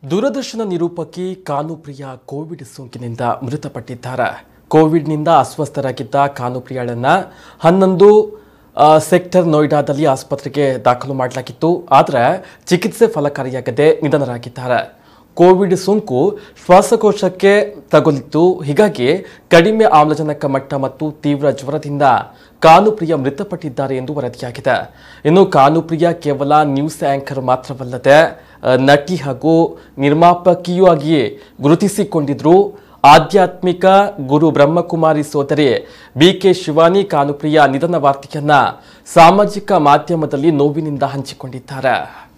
ದೂರದರ್ಶನ ನಿರೂಪಕಿ ಕಾನುಪ್ರಿಯ Covid ಸೋಂಕಿನಿಂದ ಮೃತಪಟ್ಟಿದ್ದಾರೆ ಕೋವಿಡ್ನಿಂದ ಅಸ್ವಸ್ಥರಾಗಿದ್ದ ಕಾನುಪ್ರಿಯಾಳನ್ನ ಹನ್ನೊಂದು ಆ, ಸೆಕ್ಟರ್ ನೋಯ್ಡಾದಲ್ಲಿ ಆಸ್ಪತ್ರೆಗೆ ದಾಖಲು ಮಾಡಲಾಗಿತ್ತು ಆದರೆ ಚಿಕಿತ್ಸೆ ಫಲಕಾರಿಯಾಗದೆ ನಿಧನರಾಗಿದ್ದಾರೆ ಕೋವಿಡ್ ಸೋಂಕು ಶ್ವಾಸಕೋಶಕ್ಕೆ ತಗುಲಿತ್ತು ಹೀಗಾಗಿ ಕಡಿಮೆ ಆಮ್ಲಜನಕ ಮಟ್ಟ ಮತ್ತು ತೀವ್ರ ಜ್ವರದಿಂದ ಕಾನುಪ್ರಿಯ ಮೃತಪಟ್ಟಿದ್ದಾರೆ ಎಂದು ವರದಿಯಾಗಿದೆ ಇನ್ನು ಕಾನುಪ್ರಿಯ ಕೇವಲ ನ್ಯೂಸ್ ಆಂಕರ್ ಮಾತ್ರವಲ್ಲದೆ ಆ, ನಟಿ ಹಾಗೂ ನಿರ್ಮಾಪಕಿಯೂ ಆಗಿ ಗುರುತಿಸಿಕೊಂಡಿದ್ರು ಆಧ್ಯಾತ್ಮಿಕ ಗುರು ಬ್ರಹ್ಮಕುಮಾರಿ ಸೋದರಿ ಬಿ ಕೆ ಶಿವಾನಿ ಕಾನುಪ್ರಿಯ ನಿಧನ ವಾರ್ತೆಯನ್ನ ಸಾಮಾಜಿಕ ಮಾಧ್ಯಮದಲ್ಲಿ ನೋವಿನಿಂದ ಹಂಚಿಕೊಂಡಿದ್ದಾರೆ